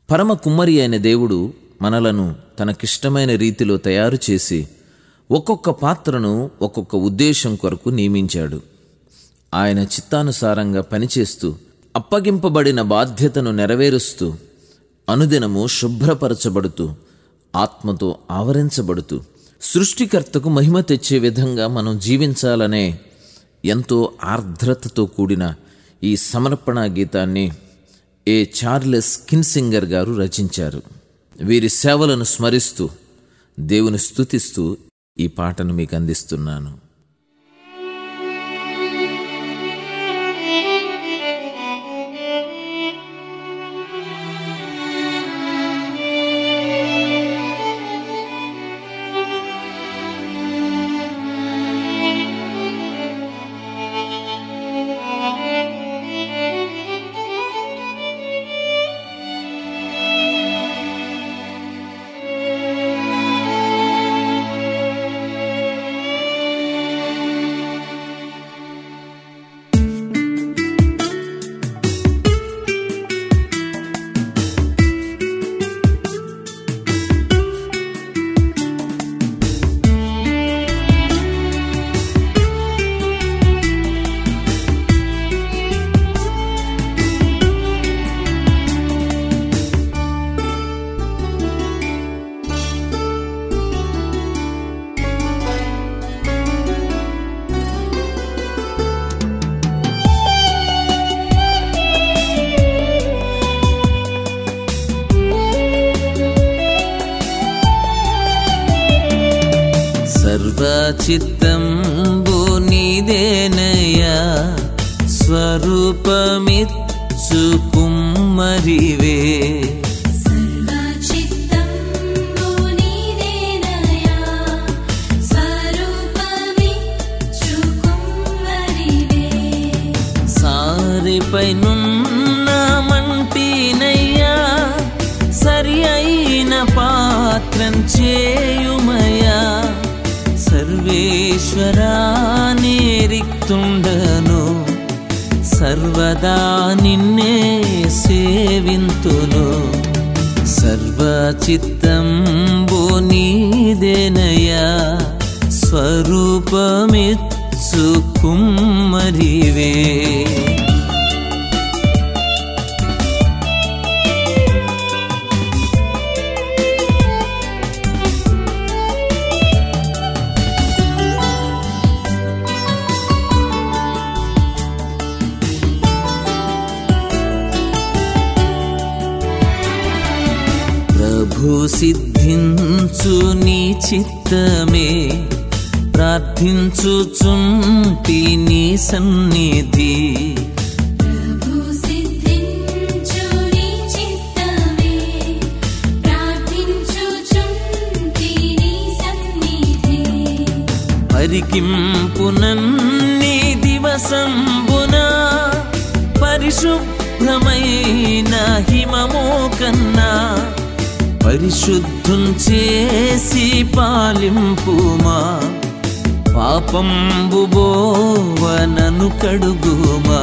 పరమ కుమ్మరి అయిన దేవుడు మనలను తనకిష్టమైన రీతిలో తయారు చేసి ఒక్కొక్క పాత్రను ఒక్కొక్క ఉద్దేశం కొరకు నియమించాడు ఆయన చిత్తానుసారంగా పనిచేస్తూ అప్పగింపబడిన బాధ్యతను నెరవేరుస్తూ అనుదినము శుభ్రపరచబడుతూ ఆత్మతో ఆవరించబడుతూ సృష్టికర్తకు మహిమ తెచ్చే విధంగా మనం జీవించాలనే ఎంతో ఆర్ద్రతతో కూడిన ఈ సమర్పణ గీతాన్ని ఏ చార్లెస్ కిన్సింగర్ గారు రచించారు వీరి సేవలను స్మరిస్తూ దేవుని స్తుతిస్తూ ఈ పాటను మీకు అందిస్తున్నాను సర్వచిత్తంబు నీదేనయా స్వరూపమిచ్చు కుమ్మరివే సర్వచిత్తంబు నీదేనయా స్వరూపమిచ్చు కుమ్మరివే సారిపై నున్న మంటినయ్యా సరి అయిన పాత్రం చేయుమయా సర్వేశ్వరా నేరిక్తుండను సర్వదా నిన్నే సేవింతును సర్వచిత్తంబు నీదేనయా స్వరూపమిచ్చు కుమ్మరివే ప్రభు సిద్ధించు నీ చిత్తమే ప్రార్థించుచుంటి నీ సన్నిధి ప్రభు సిద్ధించు నీ చిత్తమే ప్రార్థించుచుంటి నీ సన్నిధి పరికింపునన్ని దివసంబున పరిశుభ్రమైన హిమమో కన్నా పరిశుద్ధం చేసి పాలింపుమా పాపంబు బోవనను కడుగుమా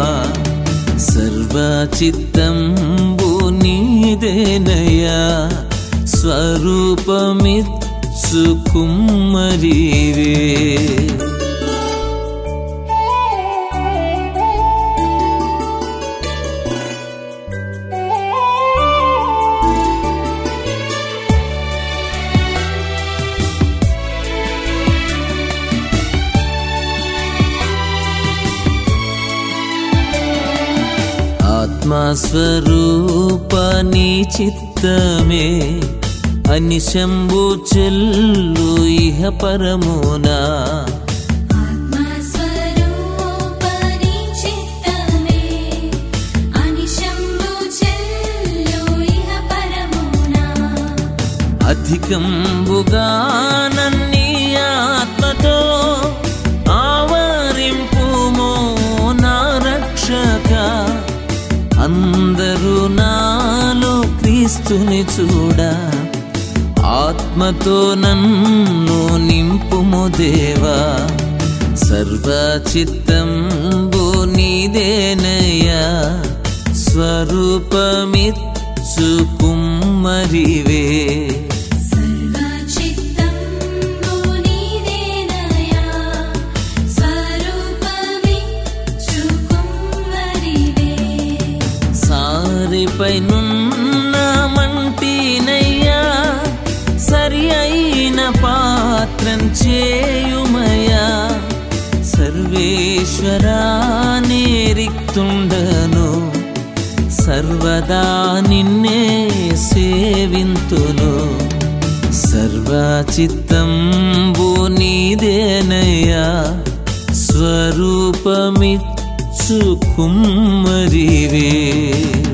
సర్వచిత్తంబు నీదేనయా స్వరూపమిచ్చు కుమ్మరివే ఆత్మస్వరూపని చిత్తమే అనిశంభు చెల్లు ఇహ పరమునా ఆత్మస్వరూపని చిత్తమే అనిశంభు చెల్లు ఇహ పరమునా అధికంబుగా నన్ని ఆత్మతో ఆవరింపుమో నా రక్షక అందరూ నాలో క్రీస్తుని చూడ ఆత్మతో నన్ను నింపుము దేవా సర్వచిత్తంబు నీదేనయ్యా స్వరూపమిచ్చు కుమ్మ కుమ్మరివే సర్వచిత్తంబు నీదేనయా స్వరూపమిచ్చు కుమ్మరివే సారిపై నున్న మంటినయ్యా సరి అయిన పాత్రం చేయుమయా సర్వేశ్వరా నేరిక్తుండను సర్వదా నిన్నే సేవింతును సర్వచిత్తంబు నీదేనయ్యా స్వరూపమిచ్చు కుమ్మరివే